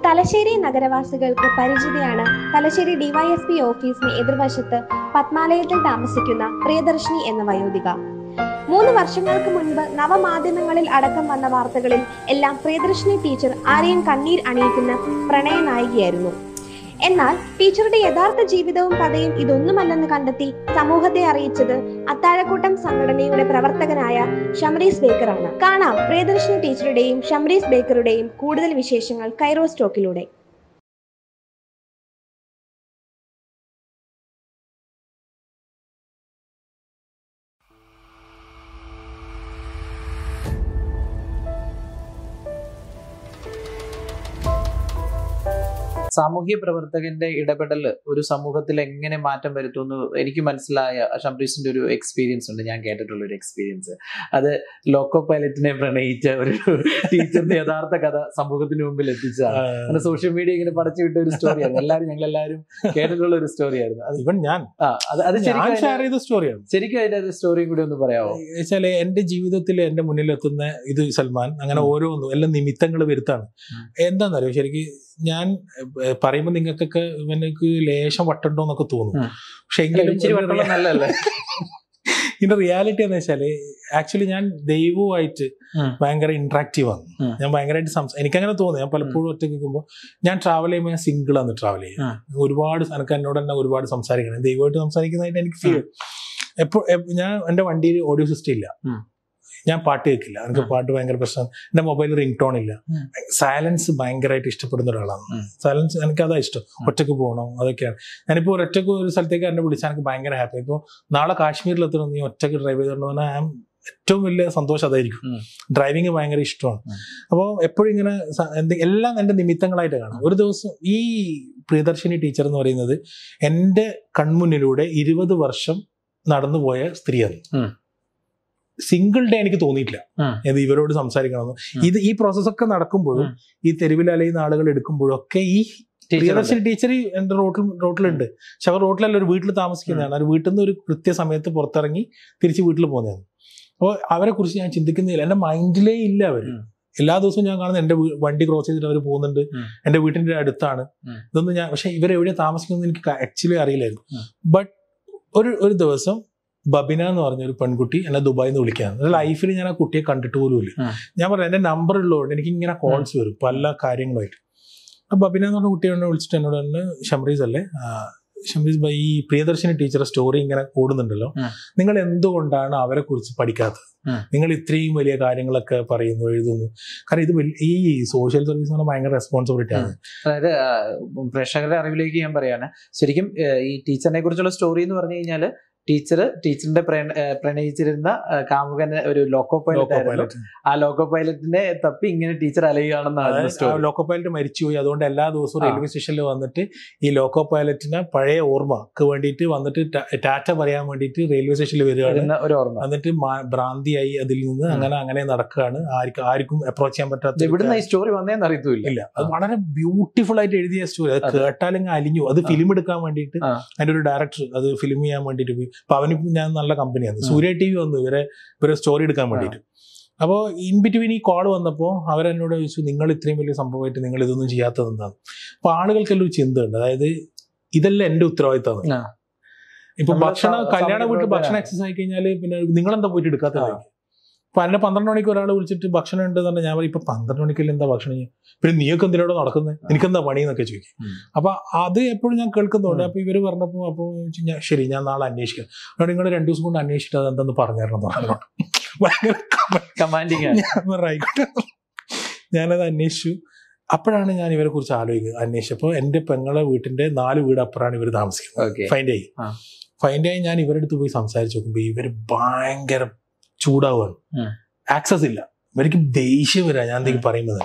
തലശ്ശേരി നഗരവാസികൾക്ക് പരിചിതയാണ് തലശ്ശേരി ഡിവൈഎസ്പി ഓഫീസിന് എതിർവശത്ത് പത്മാലയത്തിൽ താമസിക്കുന്ന പ്രിയദർശിനി എന്ന വയോധിക മൂന്ന് വർഷങ്ങൾക്ക് മുൻപ് നവമാധ്യമങ്ങളിൽ അടക്കം വന്ന വാർത്തകളിൽ എല്ലാം പ്രിയദർശിനി ടീച്ചർ ആരെയും കണ്ണീർ അണിയിക്കുന്ന പ്രണയ നായികയായിരുന്നു എന്നാൽ ടീച്ചറുടെ യഥാർത്ഥ ജീവിതവും കഥയും ഇതൊന്നുമല്ലെന്ന് കണ്ടെത്തി സമൂഹത്തെ അറിയിച്ചത് അത്താഴക്കൂട്ടം സംഘടനയുടെ പ്രവർത്തകനായ ഷംറീസ് ബേക്കറാണ് കാണാം പ്രിയദർശിനി ടീച്ചറുടെയും ഷംറീസ് ബേക്കറുടെയും കൂടുതൽ വിശേഷങ്ങൾ കൈറോ സ്റ്റോക്കിലൂടെ സാമൂഹ്യ പ്രവർത്തകന്റെ ഇടപെടൽ ഒരു സമൂഹത്തിൽ എങ്ങനെ മാറ്റം വരുത്തുന്നു എനിക്ക് മനസ്സിലായ ഷംറീസിന്റെ ഒരു എക്സ്പീരിയൻസ് ഉണ്ട് ഞാൻ കേട്ടിട്ടുള്ള ഒരു എക്സ്പീരിയൻസ് അത് ലോക്കോ പൈലറ്റിനെ പ്രണയിച്ച ഒരു ടീച്ചറിന്റെ യഥാർത്ഥ കഥ സമൂഹത്തിന് മുമ്പിൽ എത്തിച്ചതാണ് അങ്ങനെ സോഷ്യൽ മീഡിയ ഇങ്ങനെ പടച്ചു വിട്ട ഒരു സ്റ്റോറിയാണ് എല്ലാവരും ഞങ്ങൾ എല്ലാവരും കേട്ടിട്ടുള്ള ഒരു സ്റ്റോറിയായിരുന്നു അത് ഇവൻ ഞാൻ ആ അത് അത് ഞാൻ ശരിക്കും ഷെയർ അതിന്റെ- ചെയ്ത സ്റ്റോറിയാണ് ശരിക്കും അതിന്റെ ഒരു സ്റ്റോറിയും കൂടി ഒന്ന് പറയാമോ വെച്ചാല് എന്റെ ജീവിതത്തിൽ എന്റെ മുന്നിലെത്തുന്ന ഇത് സൽമാൻ അങ്ങനെ ഉം. ഓരോന്നും എല്ലാം നിമിത്തങ്ങൾ വരുത്താണ് ഉം. എന്താണെന്നറിയോ ശരിക്കും ഞാൻ ഏഹ്, പറയുമ്പോൾ നിങ്ങൾക്കൊക്കെ ഇവനക്ക് ലേശം വട്ടുണ്ടോ എന്നൊക്കെ തോന്നും ഉം. പക്ഷെ അല്ല, എങ്കിലും ഇച്ചിരി വട്ടുള്ള നല്ലല്ലേ ഇതിന്റെ റിയാലിറ്റി എന്ന് വെച്ചാല് ആക്ച്വലി ഞാൻ ദൈവവുമായിട്ട് ഉം. ഭയങ്കര ഇന്ററാക്റ്റീവ് ആണ് ഉം. ഞാൻ ഭയങ്കരമായിട്ട് സംസാ എനിക്കങ്ങനെ തോന്നുന്നു ഞാൻ പലപ്പോഴും ഒറ്റയ്ക്ക് നിൽക്കുമ്പോൾ ഞാൻ ട്രാവൽ ചെയ്യുമ്പോൾ ഞാൻ സിംഗിൾ ആണ് ട്രാവൽ ചെയ്യുക ഒരുപാട് എനിക്ക് എന്നോട് തന്നെ ഒരുപാട് സംസാരിക്കണം ദൈവമായിട്ട് സംസാരിക്കുന്നതായിട്ട് എനിക്ക് ഫീൽ എപ്പോൾ ഞാൻ എന്റെ വണ്ടിയിൽ ഓഡിയോ സിസ്റ്റം ഇല്ല ഉം. ഞാൻ പാട്ട് കേൾക്കില്ല എനിക്ക് ഉം. പാട്ട് ഭയങ്കര പ്രശ്നം എന്റെ മൊബൈലിൽ റിംഗ് ടോൺ ഇല്ല ഉം. സൈലൻസ് ഭയങ്കരമായിട്ട് ഇഷ്ടപ്പെടുന്ന ഒരാളാണ് ഉം. സൈലൻസ് എനിക്ക് അതാ ഇഷ്ടം ഉം. ഒറ്റക്ക് പോകണം അതൊക്കെയാണ് ഞാനിപ്പോൾ ഒറ്റക്ക് ഒരു സ്ഥലത്തേക്ക് എന്നെ വിളിച്ചാൽ എനിക്ക് ഭയങ്കര ഹാപ്പി ഇപ്പോൾ നാളെ കാശ്മീരിൽ എത്തണം നീ ഒറ്റക്ക് ഡ്രൈവ് ചെയ്തോണ്ട് പറഞ്ഞാൽ ഐ ആം ഏറ്റവും വലിയ സന്തോഷം അതായിരിക്കും ഉം. ഡ്രൈവിങ് ഭയങ്കര ഇഷ്ടമാണ് ഉം. അപ്പോൾ എപ്പോഴും ഇങ്ങനെ സ- എന്ത് എല്ലാം എൻ്റെ നിമിത്തങ്ങളായിട്ട് കാണാം ഒരു ദിവസം ഈ പ്രിയദർശിനി ടീച്ചർ എന്ന് പറയുന്നത് എൻ്റെ കൺമുന്നിലൂടെ ഇരുപത് വർഷം നടന്നുപോയ സ്ത്രീയാണ് ഉം. സിംഗിൾ ഡേ എനിക്ക് തോന്നിയിട്ടില്ല ഉം. ഇത് ഇവരോട് സംസാരിക്കണമെന്ന് ഉം. ഇത് ഈ പ്രോസസ്സൊക്കെ നടക്കുമ്പോഴും ഉം. ഈ തെരുവിൽ അലയുന്ന ആളുകൾ എടുക്കുമ്പോഴും ഒക്കെ ഈ പ്രിയദർശിനി ടീച്ചർ എന്റെ റോട്ടിൽ റോട്ടിലുണ്ട് പക്ഷെ അവർ റോട്ടിലല്ല ഒരു വീട്ടിൽ താമസിക്കുന്നതാണ് അവർ വീട്ടിൽ നിന്ന് ഒരു കൃത്യസമയത്ത് പുറത്തിറങ്ങി തിരിച്ച് വീട്ടിൽ പോകുന്നതാണ് അപ്പോൾ അവരെ കുറിച്ച് ഞാൻ ചിന്തിക്കുന്നില്ല എന്റെ മൈൻഡിലേ ഇല്ല അവർ ഉം. എല്ലാ ദിവസവും ഞാൻ കാണുന്ന എന്റെ വീ- വണ്ടി ക്രോസ് ചെയ്തിട്ട് അവർ പോകുന്നുണ്ട് ഉം. എന്റെ വീട്ടിന്റെ അടുത്താണ് ഉം. ഇതൊന്നും ഞാൻ പക്ഷെ ഇവരെവിടെ താമസിക്കുന്നത് എനിക്ക് ആക്ച്വലി അറിയില്ലായിരുന്നു ഉം. ബട്ട് ഒരു ഒരു ദിവസം ബബിന എന്ന് പറഞ്ഞ ഒരു പെൺകുട്ടി എന്നെ ദുബായിൽ നിന്ന് വിളിക്കാണ് ലൈഫിൽ ഞാൻ ആ കുട്ടിയെ കണ്ടിട്ട് പോലും ഇല്ല ഉം. ഞാൻ പറയാം എന്റെ നമ്പർ ഉള്ളതുകൊണ്ട് എനിക്ക് ഇങ്ങനെ കോൾസ് വരും പല കാര്യങ്ങളായിട്ട് അപ്പൊ ബബിന എന്ന് പറഞ്ഞ കുട്ടിയെ എന്നെ വിളിച്ചിട്ട് എന്നോട് തന്നെ ഷംറീസ് അല്ലേ ആ, ഷംറീസ് ബൈ ഈ പ്രിയദർശിനി ടീച്ചറെ സ്റ്റോറി ഇങ്ങനെ ഓടുന്നുണ്ടല്ലോ ഉം. നിങ്ങൾ എന്തുകൊണ്ടാണ് അവരെ കുറിച്ച് പഠിക്കാത്തത് ഉം. നിങ്ങൾ ഇത്രയും വലിയ കാര്യങ്ങളൊക്കെ പറയുന്നു എഴുതുന്നു കാരണം ഇത് വലിയ- ഈ സോഷ്യൽ സർവീസ് എന്ന് പറഞ്ഞാൽ ഭയങ്കര റെസ്പോൺസിബിലിറ്റി ആണ് അതായത് ആ, പ്രേക്ഷകരുടെ അറിവിലേക്ക് ഞാൻ പറയാണ് ശരിക്കും ഏ, ഈ ടീച്ചറിനെ കുറിച്ചുള്ള സ്റ്റോറി എന്ന് പറഞ്ഞു കഴിഞ്ഞാല് ടീച്ചർ ടീച്ചറിന്റെ പ്രണ- ഏ, പ്രണയിച്ചിരുന്ന ആ, കാമുകന് ഒരു ലോക്കോ പൈലറ്റ് ലോക്കോ ആയിരുന്നു പൈലറ്റ് ആ ലോക്കോ പൈലറ്റിനെ തപ്പി ഇങ്ങനെ ടീച്ചർ അലയുകയാണെന്നാണ് സ്റ്റോറി ലോക്കോ പൈലറ്റ് മരിച്ചുപോയി അതുകൊണ്ട് എല്ലാ ദിവസവും ആ. റെയിൽവേ സ്റ്റേഷനിൽ വന്നിട്ട് ഈ ലോക്കോ പൈലറ്റിനെ പഴയ ഓർമ്മക്ക് വേണ്ടിയിട്ട് വന്നിട്ട് ടാ- ടാറ്റ പറയാൻ വേണ്ടിയിട്ട് റെയിൽവേ സ്റ്റേഷനിൽ വരികയാണ് വരുന്ന ഒരു ഓർമ്മ എന്നിട്ട് മാ- ഭ്രാന്തിയായി അതിൽ നിന്ന് ഉം. അങ്ങനെ അങ്ങനെ നടക്കുകയാണ് ആർക്കും ആർക്കും അപ്രോച്ച് ചെയ്യാൻ പറ്റാത്ത എവിടുന്ന ഈ സ്റ്റോറി വന്നേന്ന് അറിയത്തുമില്ല ഇല്ല അത് വളരെ ബ്യൂട്ടിഫുൾ ആയിട്ട് എഴുതിയ സ്റ്റോറി അത് അതെ. കേട്ടാലും അലിഞ്ഞു അത് ആ. ഫിലിം എടുക്കാൻ വേണ്ടിയിട്ട് ആ. അതിന്റെ ഒരു ഡയറക്ടർ അത് ഫിലിം ചെയ്യാൻ വേണ്ടിയിട്ട് പോയി അപ്പൊ അവനിപ്പോ ഞാൻ നല്ല കമ്പനിയാണ് ആ. സൂര്യ ടി വി വന്നു ഇവരെ ഇവരെ സ്റ്റോറി എടുക്കാൻ വേണ്ടിയിട്ട് അപ്പോൾ ഇൻ ബിറ്റ്വീൻ ഈ കോൾ വന്നപ്പോൾ അവരെന്നോട് ചോദിച്ചു നിങ്ങൾ ഇത്രയും വലിയ സംഭവമായിട്ട് നിങ്ങൾ ഇതൊന്നും ചെയ്യാത്തത് എന്താണ് അപ്പൊ ആളുകൾക്കെല്ലാം ഒരു ചിന്തയുണ്ട് അതായത് ഇതെല്ലാം എന്റെ ഉത്തരവാദിത്തമാണ് ആ. ഇപ്പൊ നമ്മള് ഭക്ഷണം സ- കല്യാണ വീട്ടിൽ സമയത്ത് ഭക്ഷണം എക്സസൈസ് ആയി കഴിഞ്ഞാൽ പിന്നെ നിങ്ങളെന്താ പോയിട്ട് എടുക്കാത്തത് ആ. അപ്പൊ എന്നെ പന്ത്രണ്ട് മണിക്ക് ഒരാൾ വിളിച്ചിട്ട് ഭക്ഷണം ഉണ്ട് തന്നെ ഞാൻ പറയും ഇപ്പൊ പന്ത്രണ്ട് മണിക്കല്ലേ എന്താ ഭക്ഷണം ചെയ്യും പിന്നെ നീയൊക്കെ എന്തിനോട് നടക്കുന്നത് എനിക്കെന്താ പണി എന്നൊക്കെ ചോദിക്കും ഉം. അപ്പൊ അത് എപ്പോഴും ഞാൻ കേൾക്കുന്നുണ്ട് ഉം. അപ്പൊ ഇവര് പറഞ്ഞപ്പോ അപ്പൊ ചോദിച്ചു, ഞാൻ ശരി ഞാൻ നാളെ അന്വേഷിക്കാം അവിടെ നിങ്ങൾ രണ്ടു ദിവസം കൊണ്ട് അന്വേഷിച്ചിട്ട് അത് എന്തെന്ന് പറഞ്ഞു തരണം എന്ന് പറഞ്ഞു ഭയങ്കര കമാൻഡിങ് ആണ് ഞാൻ പറഞ്ഞു, ആയിക്കോട്ടെ ഞാനത് അന്വേഷിച്ചു അപ്പോഴാണ് ഞാൻ ഇവരെ കുറിച്ച് ആലോചിക്കുന്നത് അന്വേഷിച്ചപ്പോൾ എന്റെ പെങ്ങളെ വീട്ടിന്റെ നാല് വീട് അപ്പുറമാണ് ഇവർ താമസിക്കുന്നത് ഓക്കെ ഫൈൻഡ് ആയി ആ. ഫൈൻഡ് ആയി ഞാൻ ഇവരുടെ അടുത്ത് പോയി സംസാരിച്ചു നോക്കുമ്പോൾ ഇവര് ഭയങ്കര ചൂടാവുകയാണ് ഉം. ആക്സസ് ഇല്ല ഇവർക്ക് ദേഷ്യം വരാ ഞാൻ എന്തെങ്കിലും പറയുന്നത്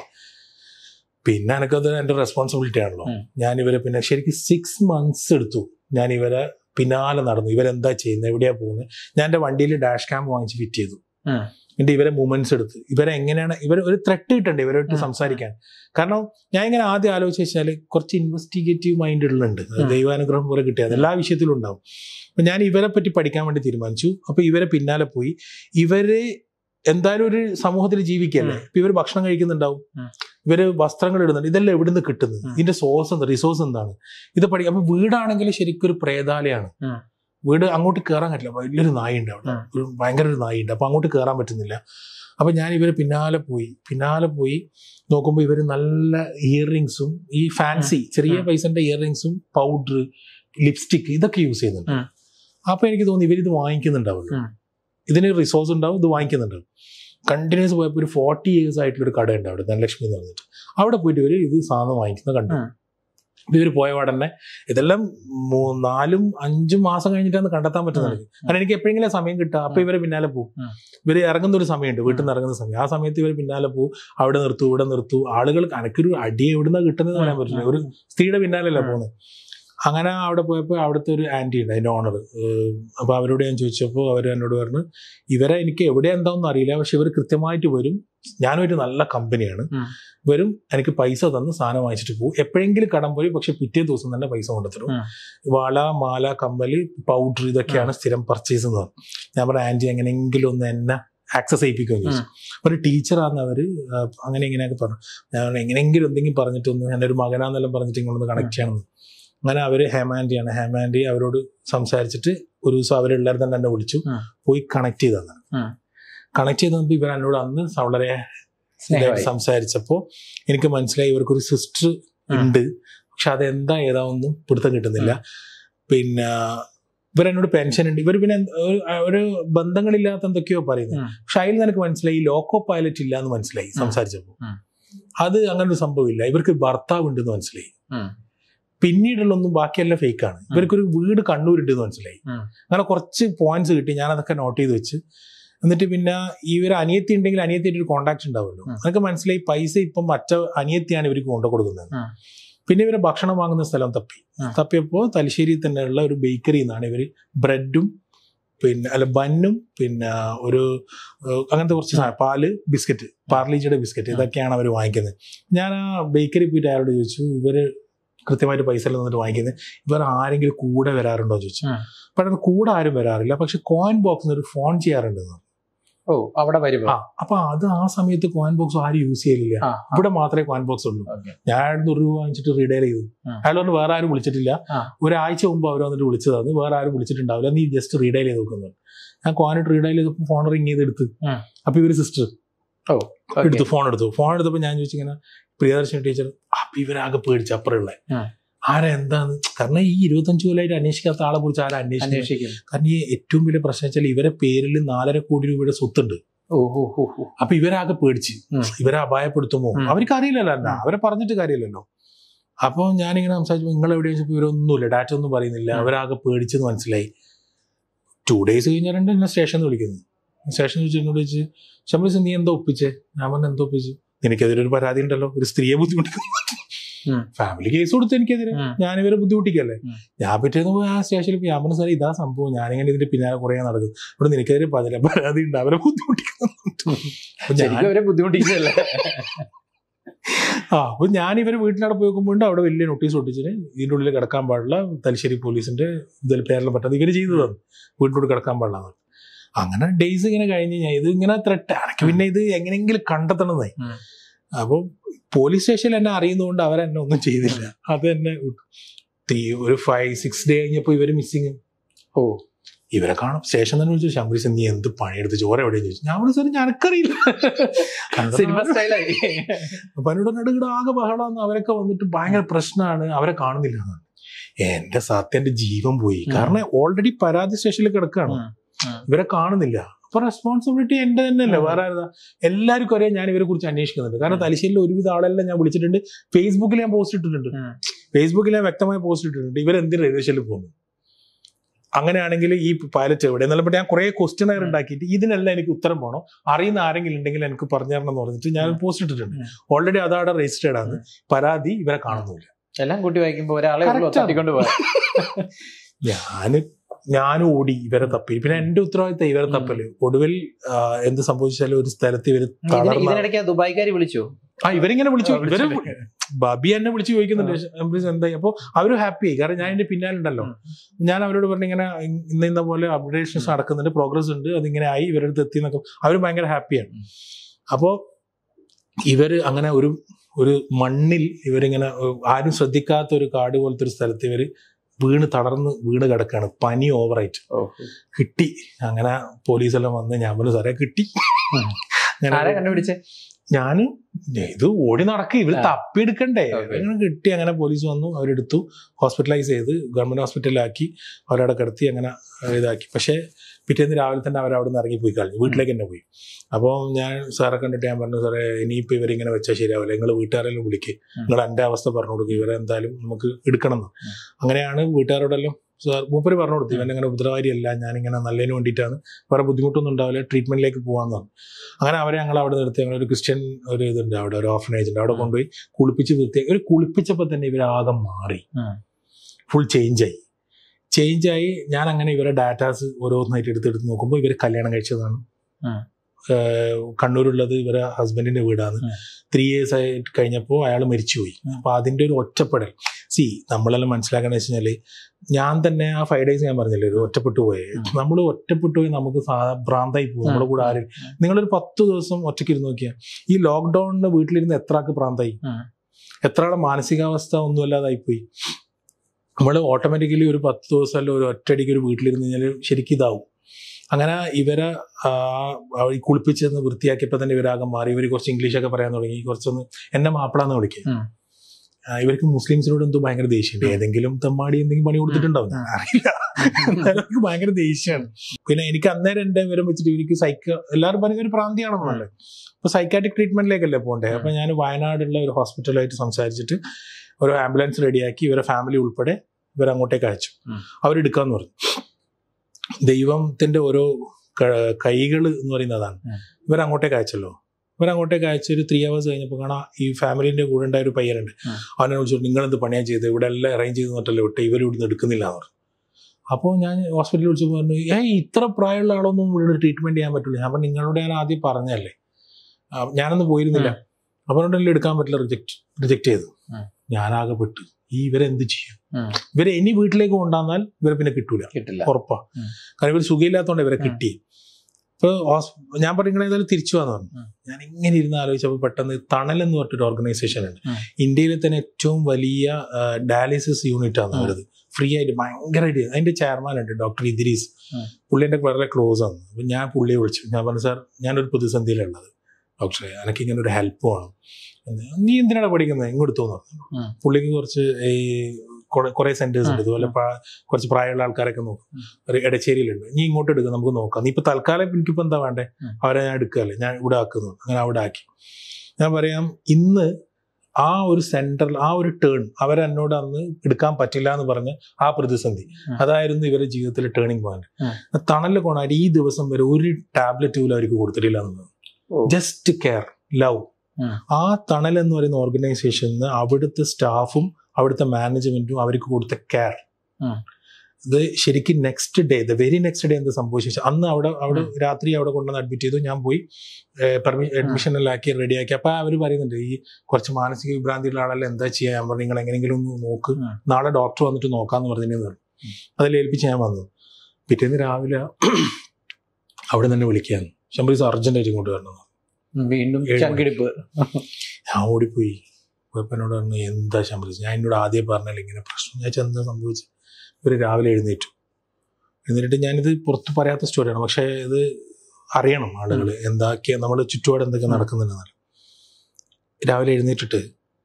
പിന്നെ എനിക്കത് എന്റെ റെസ്പോൺസിബിലിറ്റി ആണല്ലോ ഉം. ഞാൻ ഇവരെ പിന്നെ ശരിക്കും സിക്സ് മന്ത്സ് എടുത്തു ഞാൻ ഇവരെ പിന്നാലെ നടന്നു ഇവരെന്താ ചെയ്യുന്നത് എവിടെയാ പോകുന്നത് ഞാൻ എന്റെ വണ്ടിയിൽ ഡാഷ് ക്യാം വാങ്ങിച്ച് ഫിറ്റ് ചെയ്തു ഉം. എന്നിട്ട് ഇവരെ മൂവ്മെന്റ്സ് എടുത്ത് ഇവരെ എങ്ങനെയാണ് ഇവർ ഒരു ത്രെട്ട് കിട്ടണ്ടേ ഇവരോട്ട് ഉം. സംസാരിക്കാൻ കാരണം ഞാൻ ഇങ്ങനെ ആദ്യം ആലോചിച്ച് വെച്ചാൽ കുറച്ച് ഇൻവെസ്റ്റിഗേറ്റീവ് മൈൻഡ് ഉള്ളുണ്ട് അത് ഉം. ദൈവാനുഗ്രഹം പോലെ കിട്ടിയത് എല്ലാ വിഷയത്തിലും ഉണ്ടാവും അപ്പൊ ഞാൻ ഇവരെ പറ്റി പഠിക്കാൻ വേണ്ടി തീരുമാനിച്ചു അപ്പൊ ഇവരെ പിന്നാലെ പോയി ഇവര് എന്തായാലും ഒരു സമൂഹത്തിൽ ജീവിക്കല്ലേ ഇപ്പൊ ഇവര് ഭക്ഷണം കഴിക്കുന്നുണ്ടാവും ഉം. ഇവര് വസ്ത്രങ്ങൾ ഇടുന്നുണ്ട് ഇതെല്ലാം എവിടുന്ന് കിട്ടുന്നത് ഉം. ഇതിന്റെ സോഴ്സ് എന്താ റിസോഴ്സ് എന്താണ് ഇത് പഠിക്കും അപ്പൊ വീടാണെങ്കിൽ ശരിക്കും ഒരു പ്രേതാലയാണ് ഉം. വീട് അങ്ങോട്ട് കയറാൻ പറ്റില്ല വലിയൊരു നായുണ്ട് അവിടെ ഉം. ഒരു ഭയങ്കര ഒരു നായുണ്ട് അപ്പൊ അങ്ങോട്ട് കയറാൻ പറ്റുന്നില്ല അപ്പൊ ഞാൻ ഇവര് പിന്നാലെ പോയി പിന്നാലെ പോയി നോക്കുമ്പോൾ ഇവര് നല്ല ഇയറിങ്സും ഈ ഫാൻസി ചെറിയ ഉം. പൈസന്റെ ഇയറിങ്സും പൗഡർ ലിപ്സ്റ്റിക് ഇതൊക്കെ യൂസ് ചെയ്യുന്നുണ്ട് ഉം. അപ്പൊ എനിക്ക് തോന്നി ഇവരിത് വാങ്ങിക്കുന്നുണ്ടാവുള്ളൂ ഉം. ഇതിന് റിസോഴ്സ് ഉണ്ടാവും ഇത് വാങ്ങിക്കുന്നുണ്ടാവും കണ്ടിന്യൂസ് പോയപ്പോൾ ഒരു ഫോർട്ടി ഇയേഴ്സ് ആയിട്ടുള്ള ഒരു കടയുണ്ട് അവിടെ ധനലക്ഷ്മി എന്ന് പറഞ്ഞിട്ട് അവിടെ പോയിട്ട് ഇവർ ഇത് സാധനം വാങ്ങിക്കുന്നത് കണ്ടു ഉം. ഇവർ പോയ പാടന്നെ ഇതെല്ലാം മൂ- നാലും അഞ്ചും മാസം കഴിഞ്ഞിട്ടാണ് കണ്ടെത്താൻ പറ്റുന്നത് കാരണം എനിക്ക് എപ്പോഴെങ്കിലും സമയം കിട്ടുക അപ്പൊ ഇവരെ പിന്നാലെ പോകും ഉം. ഇവര് ഇറങ്ങുന്ന ഒരു സമയമുണ്ട് വീട്ടിൽ നിന്ന് ഇറങ്ങുന്ന സമയം ആ സമയത്ത് ഇവർ പിന്നാലെ പോകും അവിടെ നിർത്തൂ ഇവിടെ നിർത്തൂ ആളുകൾ അനക്കൊരു അടി എവിടുന്ന കിട്ടുന്നത് പറയാൻ പറ്റില്ല ഒരു സ്ത്രീയുടെ പിന്നാലല്ല ഉം. പോകുന്നത് അങ്ങനെ അവിടെ പോയപ്പോൾ അവിടുത്തെ ഒരു ആന്റി ഉണ്ട് അതിന്റെ ഓണർ അപ്പൊ അവരോട് ഞാൻ ചോദിച്ചപ്പോൾ അവർ എന്നോട് പറഞ്ഞു ഇവരെ എനിക്ക് എവിടെ എന്താണെന്ന് അറിയില്ല പക്ഷെ ഇവർ കൃത്യമായിട്ട് വരും ഞാനൊരു നല്ല കമ്പനിയാണ് ഉം. വരും എനിക്ക് പൈസ തന്ന് സാധനം വാങ്ങിച്ചിട്ട് പോകും എപ്പോഴെങ്കിലും കടം പോയി പക്ഷെ പിറ്റേ ദിവസം തന്നെ പൈസ കൊണ്ടുത്തരും ഉം. വള മാല കമ്മല് പൗഡർ ഇതൊക്കെയാണ് സ്ഥിരം പർച്ചേസ് എന്ന് പറഞ്ഞു ഞാൻ പറഞ്ഞ ആന്റി എങ്ങനെയെങ്കിലും ഒന്ന് എന്നെ ആക്സസ് ചെയ്യിപ്പിക്കുമെന്ന് ചോദിച്ചു ഒരു ടീച്ചറാന്ന് അവര് ആ, അങ്ങനെ ഇങ്ങനെയൊക്കെ പറഞ്ഞു ഞാൻ പറഞ്ഞു, എങ്ങനെയെങ്കിലും എന്തെങ്കിലും പറഞ്ഞിട്ടൊന്ന് എൻ്റെ ഒരു മകനാന്നെല്ലാം പറഞ്ഞിട്ട് ഇങ്ങോട്ടൊന്ന് കണക്ട് ചെയ്യണമെന്ന് അങ്ങനെ അവര് ഹേമാൻഡിയാണ് ഹേമാൻഡി അവരോട് സംസാരിച്ചിട്ട് ഒരു ദിവസം അവരെല്ലാവരും തന്നെ എന്നെ വിളിച്ചു ഉം. പോയി കണക്ട് ചെയ്തതാണ് ഉം. കണക്ട് ചെയ്തപ്പോൾ ഇവർ എന്നോട് അന്ന് വളരെ ഇതായിട്ട് സ്നേഹമായി. സംസാരിച്ചപ്പോൾ എനിക്ക് മനസ്സിലായി ഇവർക്കൊരു സിസ്റ്റർ ഉണ്ട് പക്ഷെ അതെന്താ ഏതാവൊന്നും പിടുത്തം കിട്ടുന്നില്ല പിന്നെ ഇവരെന്നോട് പെൻഷൻ ഉണ്ട് ഇവർ പിന്നെ എന്ത് ഒരു- ഒരു ബന്ധങ്ങളില്ലാത്ത എന്തൊക്കെയോ പറയുന്നത് ഉം. പക്ഷെ അതിൽ നിനക്ക് മനസ്സിലായി ലോക്കോ പൈലറ്റ് ഇല്ല എന്ന് മനസ്സിലായി ഉം. സംസാരിച്ചപ്പോൾ ഉം. അത് അങ്ങനെ ഒരു സംഭവമില്ല ഇവർക്ക് ഭർത്താവ് ഉണ്ടെന്ന് മനസ്സിലായി ഉം. പിന്നീടുള്ളൊന്നും ബാക്കിയെല്ലാം ഫേക്കാണ് ഇവർക്കൊരു വീട് കണ്ണൂരുണ്ട് എന്ന് മനസ്സിലായി ഉം. അങ്ങനെ കുറച്ച് പോയിന്റ്സ് കിട്ടി ഞാൻ അതൊക്കെ നോട്ട് ചെയ്ത് വെച്ച് എന്നിട്ട് പിന്നെ ഇവർ അനിയത്തി ഉണ്ടെങ്കിൽ അനിയത്തിയായിട്ട് ഒരു കോണ്ടാക്ട് ഉണ്ടാവുമല്ലോ ഉം. അതൊക്കെ മനസ്സിലായി പൈസ ഇപ്പം മറ്റ അനിയത്തിയാണ് ഇവർക്ക് കൊണ്ടു കൊടുക്കുന്നത് ഉം. പിന്നെ ഇവര് ഭക്ഷണം വാങ്ങുന്ന സ്ഥലം തപ്പി ഉം. തപ്പിയപ്പോൾ തലശ്ശേരി തന്നെയുള്ള ഒരു ബേക്കറിയിൽ നിന്നാണ് ഇവർ ബ്രെഡും പിന്നെ അല്ല ബന്നും പിന്നെ ഒരു ഏഹ്, അങ്ങനത്തെ കുറച്ച് സാധനം പാല് ബിസ്ക്കറ്റ് പാർലിജിയുടെ ബിസ്ക്കറ്റ് ഉം. ഇതൊക്കെയാണ് അവർ വാങ്ങിക്കുന്നത് ഞാൻ ആ ബേക്കറി പോയിട്ട് അയാളോട് ചോദിച്ചു ഇവര് കൃത്യമായിട്ട് പൈസ എല്ലാം തന്നിട്ട് വാങ്ങിക്കുന്നത് ഇവർ ആരെങ്കിലും കൂടെ വരാറുണ്ടോ എന്ന് ചോദിച്ചു ഉം. പക്ഷേ കൂടെ ആരും വരാറില്ല പക്ഷെ കോയിൻ ബോക്സിൽ ഒരു ഫോൺ ചെയ്യാറുണ്ട് എന്ന് പറഞ്ഞു. ഓ അവിടെ വരുമ്പോ ആ അപ്പൊ അത് ആ സമയത്ത് കോയിൻ ബോക്സ് ആരും യൂസ് ചെയ്യലില്ല ആ, ആ. ഇവിടെ മാത്രമേ കോയിൻ ബോക്സ് ഉള്ളൂ Okay. ഞാൻ അയാളുടെ ഒരു രൂപ വാങ്ങിച്ചിട്ട് റീഡെയിൽ ചെയ്തു ഉം. അയാൾ പറഞ്ഞു വേറെ ആരും വിളിച്ചിട്ടില്ല ആ. ഒരാഴ്ച മുമ്പ് അവർ വന്നിട്ട് വിളിച്ചതാണ് വേറെ ആരും വിളിച്ചിട്ടുണ്ടാവില്ല നീ ജസ്റ്റ് റീഡെയിൽ ചെയ്ത് നോക്കുന്നു ഞാൻ കോയിനിട്ട് റീഡെയിൽ ചെയ്തപ്പോൾ ഫോൺ റിങ് ചെയ്ത് എടുത്ത് ഉം. അപ്പൊ ഇവര് സിസ്റ്റർ ഓ okay. എടുത്തു ഫോൺ എടുത്തു ഫോൺ എടുത്തപ്പോൾ ഞാൻ ചോദിച്ചു ഇങ്ങനെ പ്രിയദർശന ടീച്ചർ അപ്പൊ ഇവരാകെ പേടിച്ചു അപ്പുറമുള്ള ഉം. ആരാ എന്താന്ന് കാരണം ഈ ഇരുപത്തഞ്ചു കൊല്ലമായിട്ട് അന്വേഷിക്കാത്ത ആളെ കുറിച്ച് ആരാ അന്വേഷിക്കുന്നത് അന്വേഷിക്കും കാരണം ഈ ഏറ്റവും വലിയ പ്രശ്നം വെച്ചാൽ ഇവരെ പേരിൽ നാലര കോടി രൂപയുടെ സ്വത്തുണ്ട് ഓ ഓ ഓ ഓ. അപ്പൊ ഇവരാകെ പേടിച്ച് ഉം. ഇവരെ അപായപ്പെടുത്തുമോ ഉം. അവർക്ക് അറിയില്ലല്ലോ അല്ല ഉം. അവരെ പറഞ്ഞിട്ട് കാര്യമില്ലല്ലോ അപ്പോൾ ഞാനിങ്ങനെ സംസാരിച്ചപ്പോൾ നിങ്ങൾ എവിടെ വെച്ചപ്പോൾ ഇവരൊന്നുമില്ല ഡാറ്റ ഒന്നും പറയുന്നില്ല ഉം. അവരാകെ പേടിച്ചെന്ന് മനസ്സിലായി ടു ഡേയ്സ് കഴിഞ്ഞാലുണ്ട് എന്നെ സ്റ്റേഷനിൽ വിളിക്കുന്നു സ്റ്റേഷനിൽ വിളിച്ച് എന്നോട് ചോദിച്ച് ശമ്പളിച്ച് നീ എന്തോ ഒപ്പിച്ചേ ഞാൻ പറഞ്ഞു എന്തോ ഒപ്പിച്ചു എനിക്കെതിരെ ഒരു പരാതി ഉണ്ടല്ലോ ഒരു സ്ത്രീയെ ബുദ്ധിമുട്ടിക്കുന്നു ഉം. ഫാമിലി കേസ് കൊടുത്ത് എനിക്കെതിരെ ഉം. ഞാനിവരെ ബുദ്ധിമുട്ടിക്കല്ലേ ഉം. ഞാൻ പറ്റിയെന്ന് പോയി ആ സ്റ്റേഷനിൽ പോയി ഞാൻ പറഞ്ഞു സാറേ ഇതാ സംഭവം ഞാനിങ്ങനെ ഇതിന്റെ പിന്നാലെ കുറേ നടക്കും ഇവിടെ നിനക്കെതിരെ പതില പരാതി ഉണ്ട് അവരെ ബുദ്ധിമുട്ടിക്കുന്നു അപ്പൊ ഞാൻ ശരിക്കും അവരെ ബുദ്ധിമുട്ടിച്ചല്ലേ ആ അപ്പൊ ഞാൻ ഇവര് വീട്ടിനവിടെ പോയി നോക്കുമ്പോൾ അവിടെ വലിയ നോട്ടീസ് ഒട്ടിച്ചിട്ട് ഇതിന്റെ ഉള്ളിൽ കിടക്കാൻ പാടില്ല തലശ്ശേരി പോലീസിന്റെ ഇതിൽ പേരിൽ പറ്റാതെ ഇവര് ചെയ്തതാണ് വീട്ടിനോട് കിടക്കാൻ പാടില്ല എന്ന്. അങ്ങനെ ഡേയ്സ് ഇങ്ങനെ കഴിഞ്ഞ് ഞാൻ ഇത് ഇങ്ങനെ ത്രെട്ട് എനിക്ക് പിന്നെ ഇത് എങ്ങനെയെങ്കിലും കണ്ടെത്തണമെന്നേ ഉം. അപ്പൊ പോലീസ് സ്റ്റേഷനിൽ എന്നെ അറിയുന്നതുകൊണ്ട് അവരെന്നെ ഒന്നും ചെയ്തില്ല അത് തന്നെ വിട്ടു. ത്രീ- ഒരു ഫൈവ് സിക്സ് ഡേ കഴിഞ്ഞപ്പോ ഇവര് മിസ്സിങ് ഓ ഇവരെ കാണും സ്റ്റേഷൻ തന്നെ വിളിച്ചു ശമ്പരീസ് നീ എന്ത് പണിയെടുത്ത് ചോര എവിടെയെന്ന് ചോദിച്ചു ഞാൻ പറഞ്ഞു സാർ ഞാനക്കറിയില്ല സിനിമ സ്റ്റൈലായി അപ്പൊ എന്നോട് നടുകിട ആകെ ബഹളമാണ് അവരൊക്കെ വന്നിട്ട് ഭയങ്കര പ്രശ്നമാണ് അവരെ കാണുന്നില്ല എന്നാണ്. എന്റെ സത്യന്റെ ജീവൻ പോയി ഉം. കാരണം ഓൾറെഡി പരാതി സ്റ്റേഷനിൽ കിടക്കുകയാണ് ഉം. ഉം. ഇവരെ കാണുന്നില്ല അപ്പൊ റെസ്പോൺസിബിലിറ്റി എന്റെ തന്നെയല്ലേ ഉം. വേറെ ആരുതാ എല്ലാവർക്കും അറിയാം ഞാൻ ഇവരെ കുറിച്ച് അന്വേഷിക്കുന്നുണ്ട് കാരണം ഉം. തലശ്ശേരിയിൽ ഒരുവിധ ആളെല്ലാം ഞാൻ വിളിച്ചിട്ടുണ്ട് ഫേസ്ബുക്കിൽ ഞാൻ പോസ്റ്റ് ഇട്ടിട്ടുണ്ട് ഉം. ഫേസ്ബുക്കിൽ ഞാൻ വ്യക്തമായി പോസ്റ്റ് ഇട്ടിട്ടുണ്ട് ഇവരെന്തിന് റെയിൽവേ സ്റ്റേഷനിൽ പോകുന്നു അങ്ങനെയാണെങ്കിൽ ഈ പൈലറ്റ് എവിടെ എന്നുള്ള ഞാൻ കുറെ ക്വസ്റ്റ്യൻ ആർ ഉം. ഉണ്ടാക്കിയിട്ട് ഇതിനെല്ലാം എനിക്ക് ഉത്തരം വേണം അറിയുന്ന ആരെങ്കിലും ഉണ്ടെങ്കിൽ എനിക്ക് പറഞ്ഞു തരണം എന്ന് പറഞ്ഞിട്ട് ഞാൻ ഉം. പോസ്റ്റ് ഇട്ടിട്ടുണ്ട് ഉം. ഓൾറെഡി അതവിടെ രജിസ്റ്റേർഡ് ആണ് പരാതി ഇവരെ കാണുന്നില്ല എല്ലാം കൂട്ടി വായിക്കുമ്പോ ഒരാളെ ഉള്ളൂ Correct ആണ്. തട്ടിക്കൊണ്ട് പോവാ ഞാന് ഞാനും ഓടി ഇവരെ തപ്പി പിന്നെ എന്റെ ഉത്തരവാദിത്തം ഇവരെ ഉം. തപ്പല് ഒടുവിൽ ആ, എന്ത് സംഭവിച്ചാലും ഒരു സ്ഥലത്ത് ഇവര് തളർന്ന ഇതിനിടയ്ക്ക് ആ ദുബായ്ക്കാരി വിളിച്ചു ആ ഇവരിങ്ങനെ വിളിച്ചു ആ, ഇവര് വിളിച്ചില്ലേ? ബബി എന്നെ വിളിച്ച് ചോദിക്കുന്നുണ്ട് ഷംബ്രീസ് എന്തായി അപ്പോൾ അവരും ഹാപ്പി ആയി കാരണം ഞാൻ എന്റെ പിന്നാലുണ്ടല്ലോ ഞാൻ അവരോട് പറഞ്ഞു ഇങ്ങനെ ഇന്ന ഇന്ന പോലെ അപ്ഡേഷൻസ് നടക്കുന്നുണ്ട് പ്രോഗ്രസ് ഉണ്ട് അതിങ്ങനെ ആയി ഇവരുടെ അടുത്ത് എത്തി എന്നൊക്കെ അവർ ഭയങ്കര ഹാപ്പിയാണ് ഉം. അപ്പോൾ ഇവര് അങ്ങനെ ഒരു ഒരു മണ്ണിൽ ഇവരിങ്ങനെ ഏഹ്, ആരും ശ്രദ്ധിക്കാത്ത ഒരു കാട് പോലത്തെ ഒരു സ്ഥലത്ത് ഇവര് വീണ് തളർന്ന് വീണ് കിടക്കാണ് പനി ഓവറായിട്ട് കിട്ടി അങ്ങനെ പോലീസെല്ലാം വന്ന് ഞാൻ പറഞ്ഞു സാറേ കിട്ടി ഉം. അങ്ങനെ ആരെ കണ്ടുപിടിച്ചേ ഞാൻ ഇത് ഓടി നടക്കുക ഇവര് ആ. തപ്പിയെടുക്കണ്ടേ Okay. അങ്ങനെ കിട്ടി അങ്ങനെ പോലീസ് വന്നു അവരെടുത്തു ഹോസ്പിറ്റലൈസ് ചെയ്ത് ഗവൺമെന്റ് ഹോസ്പിറ്റലിലാക്കി അവരവിടെ കിടത്തി അങ്ങനെ ഇതാക്കി പക്ഷേ പിറ്റേന്ന് രാവിലെ തന്നെ അവർ അവിടെ നിന്ന് ഇറങ്ങിപ്പോയി കളഞ്ഞു വീട്ടിലേക്ക് തന്നെ പോയി അപ്പോൾ ഞാൻ സാറെ കണ്ടിട്ട് ഞാൻ പറഞ്ഞു സാറേ ഇനിയിപ്പോൾ ഇവരിങ്ങനെ വെച്ചാൽ ശരിയാവില്ല നിങ്ങൾ വീട്ടുകാരെല്ലാം വിളിക്കുക നിങ്ങൾ എൻ്റെ അവസ്ഥ പറഞ്ഞു കൊടുക്കുക ഇവരെ എന്തായാലും നമുക്ക് എടുക്കണം എന്ന് ഉം. അങ്ങനെയാണ് വീട്ടുകാരോടെല്ലാം സാർ മൂപ്പര് പറഞ്ഞു കൊടുത്തു ഇവൻ അങ്ങനെ ഉപദ്രവാരിയല്ല ഞാനിങ്ങനെ നല്ലതിന് വേണ്ടിയിട്ടാണ് വേറെ ബുദ്ധിമുട്ടൊന്നും ഉണ്ടാവില്ല ട്രീറ്റ്മെന്റിലേക്ക് പോകാമെന്ന് പറഞ്ഞു അങ്ങനെ അവരെ ഞങ്ങൾ അവിടെ നിർത്തി അങ്ങനെ ഒരു ക്രിസ്ത്യൻ ഒരു ഇതുണ്ട് അവിടെ ഒരു ഓഫനേജ് ഉണ്ട് അവിടെ ഉം. കൊണ്ടുപോയി കുളിപ്പിച്ച് വൃത്തിയാക്കി ഒരു കുളിപ്പിച്ചപ്പോൾ തന്നെ ഇവരാകെ മാറി ഉം. ഫുൾ ചേഞ്ചായി ചേഞ്ചായി ഞാൻ അങ്ങനെ ഇവരെ ഡാറ്റാസ് ഓരോന്നായിട്ട് എടുത്തെടുത്ത് നോക്കുമ്പോൾ ഇവർ കല്യാണം കഴിച്ചതാണ് ഉം. ഏഹ് കണ്ണൂരുള്ളത് ഇവരെ ഹസ്ബൻഡിന്റെ വീടാണ് ഉം. ത്രീ ഇയേഴ്സ് ആയി കഴിഞ്ഞപ്പോൾ അയാൾ മരിച്ചുപോയി ഉം. അപ്പൊ അതിന്റെ ഒരു ഒറ്റപ്പെടൽ സി നമ്മളെല്ലാം മനസ്സിലാക്കേണ്ടത് വെച്ച് കഴിഞ്ഞാല് ഞാൻ തന്നെ ആ ഫൈവ് ഡേയ്സ് ഞാൻ പറഞ്ഞില്ലേ ഒരു ഒറ്റപ്പെട്ടു പോയി ഉം. നമ്മൾ ഒറ്റപ്പെട്ടു പോയി നമുക്ക് സാധാ ഭ്രാന്തായി പോകും നമ്മുടെ കൂടെ ആരും നിങ്ങളൊരു പത്ത് ദിവസം ഒറ്റയ്ക്ക് ഇരുന്ന് നോക്കിയാൽ ഈ ലോക്ക്ഡൌണിന് വീട്ടിലിരുന്ന് എത്ര ആൾക്ക് ഭ്രാന്തായി ഉം. എത്ര ആളെ മാനസികാവസ്ഥ ഒന്നുമല്ലാതായി പോയി നമ്മൾ ഓട്ടോമാറ്റിക്കലി ഒരു പത്ത് ദിവസം അല്ല ഒരു ഒറ്റയടിക്ക് ഒരു വീട്ടിലിരുന്ന് കഴിഞ്ഞാൽ ശരിക്കും ഇതാവും അങ്ങനെ ഇവരെ ആ, ആ, ഈ കുളിപ്പിച്ചെന്ന് വൃത്തിയാക്കിയപ്പോൾ തന്നെ ഇവരാകെ മാറി ഇവർ കുറച്ച് ഇംഗ്ലീഷൊക്കെ പറയാൻ തുടങ്ങി കുറച്ചൊന്ന് എന്നെ മാപ്പിളാന്ന് വിളിക്കുക ഉം. ആ, ഇവർക്ക് മുസ്ലിംസിനോട് എന്തോ ഭയങ്കര ദേഷ്യമുണ്ട് ഏതെങ്കിലും തെമ്മാടി എന്തെങ്കിലും പണി കൊടുത്തിട്ടുണ്ടാവും ഉം. അറിയില്ല എന്നാലും അവർക്ക് ഭയങ്കര ദേഷ്യമാണ് പിന്നെ എനിക്ക് അന്നേരം എന്റെ വിവരം വെച്ചിട്ട് ഇവർക്ക് സൈക്കോ എല്ലാവരും പറയുന്ന ഒരു പ്രാന്തിയാണെന്നല്ലേ അപ്പൊ സൈക്കാട്രിക് ട്രീറ്റ്മെന്റിലേക്കല്ലേ പോകണ്ടേ അപ്പൊ ഞാൻ വയനാടുള്ള ഒരു ഹോസ്പിറ്റലായിട്ട് സംസാരിച്ചിട്ട് ഒരു ആംബുലൻസ് റെഡിയാക്കി ഇവരെ ഫാമിലി ഉൾപ്പെടെ ഇവരെ അങ്ങോട്ടേക്ക് അയച്ചു ഉം. അവരെടുക്കാന്ന് പറഞ്ഞു ദൈവത്തിന്റെ ഓരോ കൈകൾ എന്ന് പറയുന്നതാണ് ഉം. ഇവരങ്ങോട്ടേക്ക് അയച്ചല്ലോ ഇവരങ്ങോട്ടേക്ക് അയച്ച് ഒരു ത്രീ അവേഴ്സ് കഴിഞ്ഞപ്പോൾ കാണാം ഈ ഫാമിലിന്റെ കൂടെ ഉണ്ടായ ഒരു പയ്യനുണ്ട് ഉം. അവനെ വിളിച്ചു നിങ്ങൾ എന്ത് പണിയാ ചെയ്ത് ഇവിടെ എല്ലാം അറേഞ്ച് ചെയ്ത് നിന്നിട്ടല്ലേ വിട്ട് ഇവർ ഇവിടുന്ന് എടുക്കുന്നില്ല എന്ന് പറഞ്ഞു അപ്പോൾ ഞാൻ ഹോസ്പിറ്റലിൽ വിളിച്ചു പറഞ്ഞു ഏ ഇത്ര പ്രായമുള്ള ആളൊന്നും ഇവിടെ ട്രീറ്റ്മെന്റ് ചെയ്യാൻ പറ്റില്ല ഞാൻ പറഞ്ഞു നിങ്ങളോട് ഞാൻ ആദ്യം പറഞ്ഞല്ലേ ആ, ഞാനൊന്നും പോയിരുന്നില്ല അപ്പോൾ എന്നോട് എടുക്കാൻ പറ്റില്ല റിജക്ട് റിജക്ട് ചെയ്തു ഉം. ഞാനാകെ പെട്ട് ഈ ഇവരെന്ത് ചെയ്യും ഉം. ഇവരെ ഇനി വീട്ടിലേക്ക് കൊണ്ടുവന്നാൽ ഇവരെ പിന്നെ കിട്ടൂല കിട്ടില്ല ഉറപ്പാ ഉം. കാരണം ഇവർ സുഖമില്ലാത്തതുകൊണ്ട് ഇവരെ ഉം. കിട്ടി ഇപ്പൊ ഹോസ്- ഞാൻ പറയുന്നത് ഏതായാലും തിരിച്ചു വന്നു പറഞ്ഞു ഉം. ഞാൻ ഇങ്ങനെ ഇരുന്ന് ആലോചിച്ചപ്പോൾ പെട്ടെന്ന് തണൽ എന്ന് പറഞ്ഞിട്ടൊരു ഓർഗനൈസേഷൻ ഉണ്ട് ഉം. ഇന്ത്യയിലെ തന്നെ ഏറ്റവും വലിയ ഡയാലിസിസ് യൂണിറ്റ് ആണ് ഉം. അവരത് ഫ്രീ ആയിട്ട് ഭയങ്കരമായിട്ട് അതിന്റെ ചെയർമാൻ ഉണ്ട് ഡോക്ടർ ഇദ്രീസ് ഉം. പുള്ളി എൻ്റെ വളരെ ക്ലോസ് ആണ് അപ്പൊ ഞാൻ പുള്ളിയെ വിളിച്ചു ഞാൻ പറഞ്ഞു സാർ ഞാനൊരു പ്രതിസന്ധിയിലുള്ളത് ഡോക്ടറെ എനിക്ക് ഇങ്ങനെ ഒരു ഹെൽപ്പ് വേണം എന്ന്. നീ എന്തിനാണ് പഠിക്കുന്നത് ഇങ്ങോട്ട് തോന്നുന്നു ഉം. പുള്ളിക്ക് കുറച്ച് ഈ കുറെ സെന്റേഴ്സ് ഉണ്ട് ഉം. ഇതുപോലെ പ്രാ- കുറച്ച് പ്രായമുള്ള ആൾക്കാരൊക്കെ നോക്കും ഉം. ഒരു ഇടച്ചേരിയിലുണ്ട് നീ ഇങ്ങോട്ട് എടുക്കുക നമുക്ക് നോക്കാം നീ ഇപ്പൊ തൽക്കാലം എനിക്കിപ്പോ എന്താ വേണ്ടേ ഉം. അവരെ ഞാൻ എടുക്കുകയല്ലേ ഞാൻ ഇവിടെ ആക്കുന്നു അങ്ങനെ അവിടെ ആക്കി ഞാൻ പറയാം ഇന്ന് ആ ഒരു സെന്ററിൽ ആ ഒരു ടേൺ അവരെന്നോട് അന്ന് എടുക്കാൻ പറ്റില്ല എന്ന് പറഞ്ഞ് ആ പ്രതിസന്ധി ഉം. അതായിരുന്നു ഇവരുടെ ജീവിതത്തിലെ ടേണിംഗ് പോയിന്റ് ഉം. തണല് കോണായിട്ട് ഈ ദിവസം വരെ ഒരു ടാബ്ലറ്റ് പോലും അവർക്ക് കൊടുത്തിട്ടില്ല എന്ന് ഓ. ജസ്റ്റ് കെയർ ലവ് ഉം. ആ തണൽ എന്ന് പറയുന്ന ഓർഗനൈസേഷന് അവിടുത്തെ സ്റ്റാഫും അവിടുത്തെ മാനേജ്മെന്റും അവർക്ക് കൊടുത്ത കെയർ ഉം. ഇത് ശരിക്കും next day the very next day എന്ത് സംഭവിച്ചു അന്ന് അവിടെ അവിടെ ഉം. രാത്രി അവിടെ കൊണ്ടുവന്ന് അഡ്മിറ്റ് ചെയ്തു ഞാൻ പോയി അഡ്മിഷൻ എല്ലാം ആക്കി റെഡിയാക്കി അപ്പൊ അവർ പറയുന്നുണ്ട് ഈ കുറച്ച് മാനസിക വിഭ്രാന്തിയുള്ള ആളെല്ലാം എന്താ ചെയ്യാ ഞാൻ പറഞ്ഞു നിങ്ങൾ എങ്ങനെയെങ്കിലും ഒന്ന് നോക്ക് ഉം. നാളെ ഡോക്ടർ വന്നിട്ട് നോക്കാന്ന് പറഞ്ഞു പറഞ്ഞു ഉം. അതിൽ ഏൽപ്പിച്ച് ഞാൻ വന്നു പിറ്റേന്ന് രാവിലെ അവിടെ തന്നെ വിളിക്കുകയാണ് ശമ്പരീസ് അർജന്റായിട്ട് ഇങ്ങോട്ട് വരണം വീണ്ടും ഏഴ് മണി. ചങ്കിടിപ്പ് ഞാൻ ഓടിപ്പോയി പോയപ്പോൾ എന്നോട് പറഞ്ഞു എന്താ ശമ്പരീസ് ഞാൻ എന്നോട് ആദ്യം പറഞ്ഞാൽ ഇങ്ങനെ പ്രശ്നം ഞാൻ എന്താ സംഭവിച്ചത് ഇവർ രാവിലെ എഴുന്നേറ്റു എന്നിട്ട് ഞാനിത് പുറത്ത് പറയാത്ത സ്റ്റോറിയാണ് പക്ഷേ ഇത് അറിയണം ആളുകൾ എന്താക്കിയ നമ്മൾ ചുറ്റുപാട് എന്തൊക്കെ ഉം. നടക്കുന്നുണ്ടെന്നാണ് രാവിലെ എഴുന്നേറ്റിട്ട്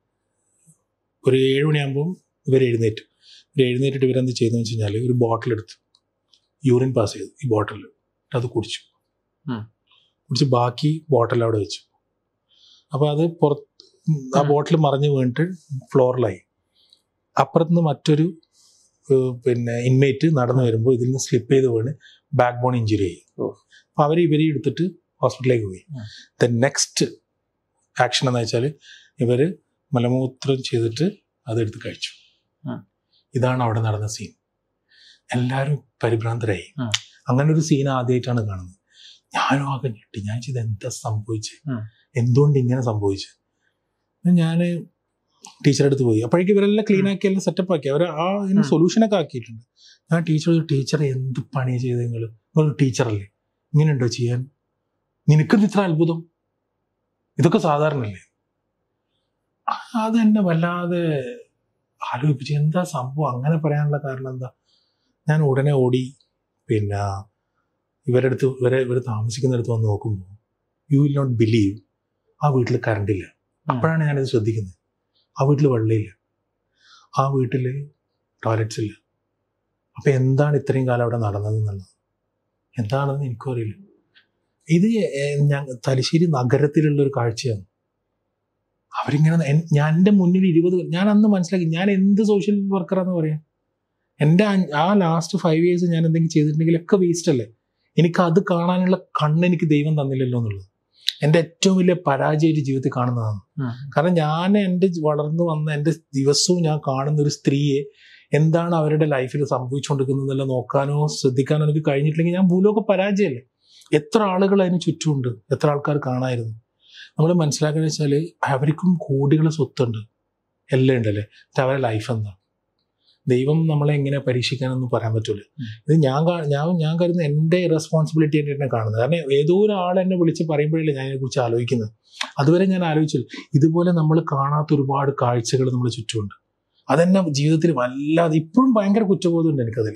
ഒരു ഏഴ് മണിയാകുമ്പോൾ ഇവർ എഴുന്നേറ്റു ഇവർ എഴുന്നേറ്റിട്ട് ഇവരെന്ത് ചെയ്തെന്ന് വെച്ച് കഴിഞ്ഞാൽ ഒരു ബോട്ടിൽ എടുത്തു യൂറിൻ പാസ് ചെയ്തു ഈ ബോട്ടിൽ അത് കുടിച്ചു ഉം. കുടിച്ച് ബാക്കി ബോട്ടിൽ അവിടെ വെച്ചു അപ്പോൾ അത് പുറത്ത് ആ ഉം. ബോട്ടിൽ മറിഞ്ഞ് വീണിട്ട് ഫ്ലോറിലായി അപ്പുറത്തുനിന്ന് മറ്റൊരു ഏഹ്, പിന്നെ ഇൻമേറ്റ് നടന്നു വരുമ്പോൾ ഇതിൽ നിന്ന് സ്ലിപ്പ് ചെയ്ത് വീണ് ബാക്ക് ബോൺ ഇഞ്ചുറി ആയി ഓ. അപ്പോൾ അവർ ഇവരെ എടുത്തിട്ട് ഹോസ്പിറ്റലിലേക്ക് പോയി ഉം. ദ നെക്സ്റ്റ് ആക്ഷൻ എന്ന് വെച്ചാൽ ഇവർ മലമൂത്രം ചെയ്തിട്ട് അതെടുത്ത് കഴിച്ചു ഉം. ഇതാണ് അവിടെ നടന്ന സീൻ എല്ലാവരും പരിഭ്രാന്തരായി ഉം. അങ്ങനെ ഒരു സീൻ ആദ്യമായിട്ടാണ് കാണുന്നത് ഞാനും ആകെ ഞെട്ടി ഞാൻ ചെയ്ത് എന്താ സംഭവിച്ചത് ഉം. എന്തുകൊണ്ട് ഇങ്ങനെ സംഭവിച്ചത് ഞാൻ ടീച്ചറെ അടുത്ത് പോയി അപ്പോഴേക്കും ഇവരെല്ലാം ക്ലീൻ ആക്കി എല്ലാം സെറ്റപ്പ് ആക്കി അവർ ആ ഇതിന് ഉം. സൊല്യൂഷനൊക്കെ ആക്കിയിട്ടുണ്ട് ഞാൻ ടീച്ചർ ടീച്ചർ എന്ത് പണി ചെയ്ത് നിങ്ങൾ നിങ്ങൾ ടീച്ചറല്ലേ ഇങ്ങനെയുണ്ടോ ചെയ്യാൻ നിനക്കെന്ത് ഇത്ര അത്ഭുതം ഇതൊക്കെ സാധാരണല്ലേ അത് എന്നെ വല്ലാതെ ആലോചിപ്പിച്ചു എന്താ സംഭവം അങ്ങനെ പറയാനുള്ള കാരണം എന്താ ഞാൻ ഉടനെ ഓടി പിന്നെ ഇവരുടെ അടുത്ത് ഇവരെ ഇവർ താമസിക്കുന്നിടത്ത് വന്ന് നോക്കുമ്പോൾ യു വിൽ നോട്ട് ബിലീവ് ആ വീട്ടിൽ കറണ്ട് ഇല്ല അപ്പോഴാണ് ഞാനിത് ശ്രദ്ധിക്കുന്നത് ആ വീട്ടിൽ വെള്ളമില്ല ആ വീട്ടിൽ ടോയ്ലറ്റ്സ് ഇല്ല അപ്പം എന്താണ് ഇത്രയും കാലം അവിടെ നടന്നതെന്നുള്ളത് എന്താണെന്ന് എനിക്കും അറിയില്ല ഇത് എ- ഞാൻ തലശ്ശേരി നഗരത്തിലുള്ള ഒരു കാഴ്ചയാണ് അവരിങ്ങനെ എൻ- ഞാൻ എൻ്റെ മുന്നിൽ ഇരുപത് ഞാൻ അന്ന് മനസ്സിലാക്കി ഞാൻ എന്ത് സോഷ്യൽ വർക്കറാന്ന് പറയാം എൻ്റെ ആ- ആ ലാസ്റ്റ് ഫൈവ് ഇയേഴ്സ് ഞാൻ എന്തെങ്കിലും ചെയ്തിട്ടുണ്ടെങ്കിൽ ഒക്കെ വേസ്റ്റ് അല്ലേ എനിക്ക് അത് കാണാനുള്ള കണ്ണ് എനിക്ക് ദൈവം തന്നില്ലല്ലോ എന്നുള്ളത് എൻ്റെ ഏറ്റവും വലിയ പരാജയമായിട്ട് ജീവിതത്തിൽ കാണുന്നതാണ് കാരണം ഞാൻ എൻ്റെ വളർന്നു വന്ന എൻ്റെ ദിവസവും ഞാൻ കാണുന്ന ഒരു സ്ത്രീയെ എന്താണ് അവരുടെ ലൈഫിൽ സംഭവിച്ചുകൊണ്ടിരിക്കുന്നതെല്ലാം നോക്കാനോ ശ്രദ്ധിക്കാനോ എനിക്ക് കഴിഞ്ഞിട്ടില്ലെങ്കിൽ ഞാൻ ഭൂലോക പരാജയമല്ലേ എത്ര ആളുകൾ അതിന് ചുറ്റുമുണ്ട് എത്ര ആൾക്കാർ കാണായിരുന്നു നമ്മൾ മനസ്സിലാക്കുക വെച്ചാൽ അവർക്കും കോടികൾ സ്വത്തുണ്ട് എല്ലാം ഉണ്ടല്ലേ പക്ഷെ അവരുടെ ലൈഫ് എന്താ ദൈവം നമ്മളെ എങ്ങനെ പരീക്ഷിക്കാനൊന്നും പറയാൻ പറ്റൂല ഉം. ഇത് ഞാൻ കാ- ഞാൻ ഞാൻ കരുതുന്ന എൻ്റെ റെസ്പോൺസിബിലിറ്റി ആയിട്ട് തന്നെ കാണുന്നത് കാരണം ഏതോ ഒരാൾ എന്നെ വിളിച്ച് പറയുമ്പോഴല്ലേ ഞാൻ ഇതിനെക്കുറിച്ച് ആലോചിക്കുന്നത് അതുവരെ ഞാൻ ആലോചിച്ചില്ല ഇതുപോലെ നമ്മൾ കാണാത്ത ഒരുപാട് കാഴ്ചകൾ നമ്മുടെ ചുറ്റുമുണ്ട് അതെന്നെ ജീവിതത്തിൽ വല്ലാതെ ഇപ്പോഴും ഭയങ്കര കുറ്റബോധമുണ്ട് എനിക്കതിൽ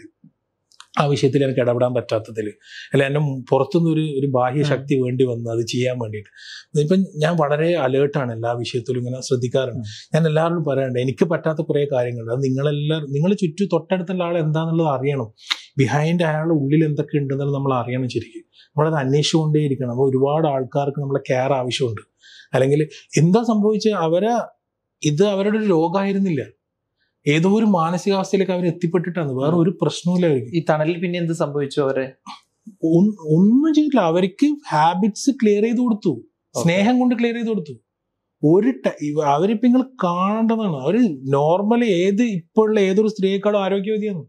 ആ വിഷയത്തിൽ എനിക്ക് ഇടപെടാൻ പറ്റാത്തതിൽ അല്ല എന്നെ പുറത്തുനിന്ന് ഒരു ഒരു ബാഹ്യ ശക്തി വേണ്ടി വന്ന് അത് ചെയ്യാൻ വേണ്ടിയിട്ട് ഇപ്പം ഞാൻ വളരെ അലേർട്ടാണ് എല്ലാ വിഷയത്തിലും ഇങ്ങനെ ശ്രദ്ധിക്കാറുണ്ട് ഉം. ഞാൻ എല്ലാവരോടും പറയാറുണ്ട് എനിക്ക് പറ്റാത്ത കുറേ കാര്യങ്ങളുണ്ട് അത് നിങ്ങളെല്ലാവരും നിങ്ങൾ ചുറ്റും തൊട്ടടുത്തുള്ള ആൾ എന്താണെന്നുള്ളത് അറിയണം ബിഹൈൻഡ് അയാളുടെ ഉള്ളിൽ എന്തൊക്കെ ഉണ്ടെന്നുള്ളത് നമ്മൾ അറിയണം ശരിക്കും നമ്മളത് അന്വേഷിച്ചുകൊണ്ടേയിരിക്കണം നമ്മൾ ഒരുപാട് ആൾക്കാർക്ക് നമ്മളെ കെയർ ആവശ്യമുണ്ട് അല്ലെങ്കിൽ എന്താ സംഭവിച്ചത് അവരെ ഇത് അവരുടെ ഒരു രോഗമായിരുന്നില്ല ഏതോ ഒരു മാനസികാവസ്ഥയിലേക്ക് അവർ എത്തിപ്പെട്ടിട്ടാണ് വേറെ ഒരു പ്രശ്നവുമില്ല അവർക്ക് ഈ തണലിൽ പിന്നെ എന്ത് സംഭവിച്ചു അവരെ ഒന്നും- ഒന്നും ചെയ്തില്ല അവർക്ക് ഹാബിറ്റ്സ് ക്ലിയർ ചെയ്ത് കൊടുത്തു സ്നേഹം കൊണ്ട് ക്ലിയർ ചെയ്ത് കൊടുത്തു ഒരു ട- ഇവ- അവരിപ്പോ നിങ്ങൾ കാണേണ്ടതാണ് അവര് നോർമലി ഏത് ഇപ്പോഴുള്ള ഏതൊരു സ്ത്രീയെക്കാളും ആരോഗ്യവതിയാണ്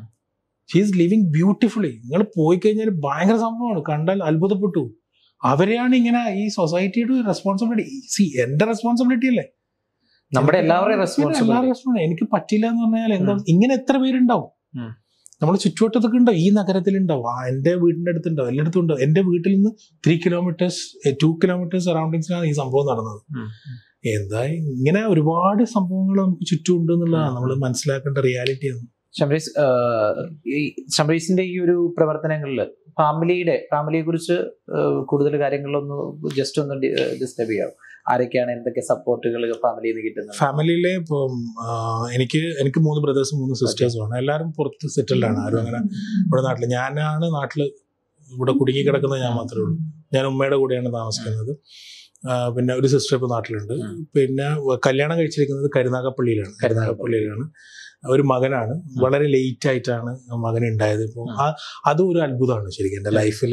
ഷീസ് ലിവിങ് ബ്യൂട്ടിഫുള്ളി നിങ്ങൾ പോയി കഴിഞ്ഞാൽ ഭയങ്കര സംഭവമാണ് കണ്ടാൽ അത്ഭുതപ്പെട്ടു അവരെയാണ് ഇങ്ങനെ ഈ സൊസൈറ്റിയുടെ റെസ്പോൺസിബിലിറ്റി സി എന്റെ റെസ്പോൺസിബിലിറ്റി അല്ലേ നമ്മുടെ എല്ലാവരുടെയും പിന്നെ റെസ്പോൺസിബിലിറ്റി എല്ലാവരുടെയും responsibility. എനിക്ക് പറ്റില്ല എന്ന് പറഞ്ഞാൽ എന്താ ഇങ്ങനെ എത്ര പേരുണ്ടാവും ഉം. നമ്മുടെ ചുറ്റുവട്ടത്തൊക്കെ ഉണ്ടാവും ഈ നഗരത്തിലുണ്ടാവും ആ എൻ്റെ വീടിന്റെ അടുത്തുണ്ടാവും എല്ലായിടത്തും ഉണ്ടാവും എൻ്റെ വീട്ടിൽ നിന്ന് ത്രീ കിലോമീറ്റേഴ്സ് ടു കിലോമീറ്റേഴ്സ് സറൗണ്ടിങ്സിലാണ് ഈ സംഭവം നടന്നത് എന്താ ഇങ്ങനെ ഒരുപാട് സംഭവങ്ങൾ നമുക്ക് ചുറ്റും ഉണ്ട് എന്നുള്ളതാണ് നമ്മൾ മനസ്സിലാക്കേണ്ട റിയാലിറ്റിയാണ് ഷംറീസ് ആഹ്, ഈ ഷംറീസിന്റെ ഈ ഒരു പ്രവർത്തനങ്ങളിൽ ഫാമിലിയുടെ ഫാമിലിയെ കുറിച്ച് കൂടുതൽ കാര്യങ്ങളൊന്ന് ജസ്റ്റ് ഒന്ന് ഡിസ്റ്റർബ് ചെയ്യാം ആരൊക്കെയാണ് എന്തൊക്കെ സപ്പോർട്ടുകൾ ഫാമിലിയിൽ നിന്ന് കിട്ടുന്നത് ഫാമിലിയിലെ ഇപ്പം ആ, എനിക്ക് എനിക്ക് മൂന്ന് ബ്രദേഴ്സും മൂന്ന് സിസ്റ്റേഴ്സും ആണ് എല്ലാവരും പുറത്ത് സെറ്റിൽഡ് ആണ് ആരും അങ്ങനെ ഇവിടെ നാട്ടിൽ ഞാനാണ് നാട്ടിൽ ഇവിടെ കുടുങ്ങി കിടക്കുന്നത് ഞാൻ മാത്രമേ ഉള്ളൂ ഞാൻ ഉമ്മയുടെ കൂടെയാണ് താമസിക്കുന്നത് ആ, പിന്നെ ഒരു സിസ്റ്റർ ഇപ്പോൾ നാട്ടിലുണ്ട് ഉം. പിന്നെ വ- കല്യാണം കഴിച്ചിരിക്കുന്നത് കരുനാഗപ്പള്ളിയിലാണ് കരുനാഗപ്പള്ളിയിലാണ് ഒരു മകനാണ് വളരെ ലേറ്റ് ആയിട്ടാണ് ആ മകൻ ഉണ്ടായത് ഇപ്പോൾ ഉം. ആ അതും ഒരു അത്ഭുതമാണ് ശരിക്കും എൻ്റെ ലൈഫിൽ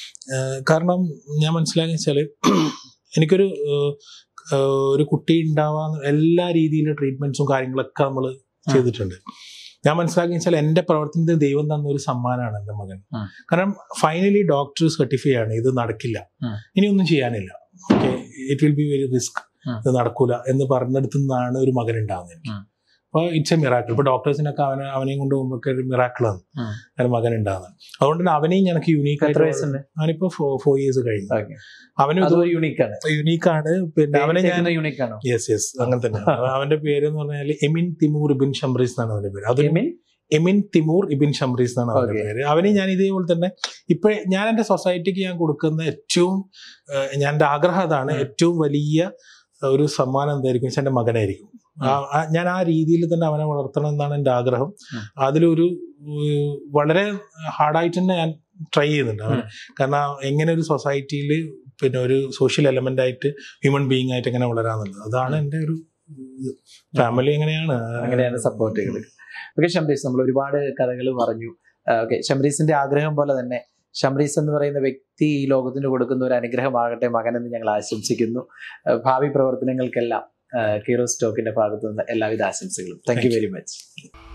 കാരണം ഞാൻ മനസ്സിലാക്കി വെച്ചാൽ എനിക്കൊരു ഏഹ്, ഏഹ്, ഒരു കുട്ടി ഉണ്ടാവാൻ എല്ലാ രീതിയിലും ട്രീറ്റ്മെന്റ്സും കാര്യങ്ങളൊക്കെ നമ്മൾ ചെയ്തിട്ടുണ്ട് ഞാൻ മനസ്സിലാക്കി വെച്ചാൽ എൻ്റെ പ്രവർത്തനത്തിന് ദൈവം തന്ന ഒരു സമ്മാനമാണ് എൻ്റെ മകൻ ഉം. കാരണം ഫൈനലി ഡോക്ടർ സർട്ടിഫൈ ആണ് ഇത് നടക്കില്ല ഉം. ഇനി ഒന്നും ചെയ്യാനില്ല okay it will be very risk ഉം. ഇത് നടക്കൂല എന്ന് പറഞ്ഞിടത്തു നിന്നാണ് ഒരു മകൻ ഉണ്ടാകുന്നത് എനിക്ക് ഉം. അപ്പോൾ ഇറ്റ്സ് എ മിറാക്കിൾ ഇപ്പോൾ ഡോക്ടേഴ്സിനൊക്കെ അവനെ അവനെയും കൊണ്ട് പോകുമ്പോൾ ഒരു മിറാക്കിളാണ് ഉം. ഒരു മകൻ ഉണ്ടാകുന്നത് അതുകൊണ്ട് തന്നെ അവനെയും എനിക്ക് യൂണീക്ക് എത്ര ആയിട്ട് വയസ്സുണ്ട് അവനിപ്പോ ഫോർ ഇയേഴ്സ് കഴിഞ്ഞു Okay. അവനും അതൊരു യുണീക്കാണ് യുണീക്ക് ആണ് പിന്നെ അവനെ ഞാൻ യുണീക്കാണോ യെസ് യെസ് അങ്ങനെ തന്നെ അവന്റെ പേര് എന്ന് പറഞ്ഞാൽ എമിൻ തിമൂർ ഇബിൻ ഷംറീസ് എന്നാണ് അവന്റെ പേര് അത് എമിൻ തിമൂർ ഇബിൻ ഷംറീസ് എന്നാണ് അവന്റെ Okay. പേര് അവനെ ഞാൻ ഇതേപോലെ തന്നെ ഇപ്പൊ ഞാൻ എന്റെ സൊസൈറ്റിക്ക് ഞാൻ കൊടുക്കുന്ന ഏറ്റവും ഏഹ്, ഞാൻ എന്റെ ആഗ്രഹം അതാണ് ഉം. ഏറ്റവും വലിയ ഒരു സമ്മാനം എന്തായിരിക്കും വെച്ചാൽ എന്റെ മകനായിരിക്കും ആ- ആ- ഞാൻ ആ രീതിയിൽ തന്നെ അവനെ വളർത്തണം എന്നാണ് എന്റെ ആഗ്രഹം ഉം. അതിലൊരു ഏഹ്, വളരെ ഹാർഡായിട്ട് തന്നെ ഞാൻ ട്രൈ ചെയ്യുന്നുണ്ട് അവനെ കാരണം എങ്ങനെ ഒരു സൊസൈറ്റിയിൽ പിന്നെ ഒരു സോഷ്യൽ എലമെന്റ് ആയിട്ട് ഹ്യൂമൻ ബീങ് ആയിട്ട് എങ്ങനെ വളരാന്നുള്ളത് അതാണ് എൻ്റെ ഒരു ഫാമിലി എങ്ങനെയാണ് അങ്ങനെയാണ് സപ്പോർട്ടുകൾ ഓക്കെ ഷംറീസ് നമ്മൾ ഒരുപാട് കഥകൾ പറഞ്ഞു ഓക്കെ ഷംറീസിന്റെ ആഗ്രഹം പോലെ തന്നെ ഷംറീസ് എന്ന് പറയുന്ന വ്യക്തി ഈ ലോകത്തിന് കൊടുക്കുന്ന ഒരു അനുഗ്രഹമാകട്ടെ മകനെന്ന് ഞങ്ങൾ ആശംസിക്കുന്നു ആ, ഭാവി പ്രവർത്തനങ്ങൾക്കെല്ലാം കീറോ സ്റ്റോക്കിന്റെ ഭാഗത്തു നിന്ന് എല്ലാവിധ ആശംസകളും താങ്ക് യു വെരി മച്ച്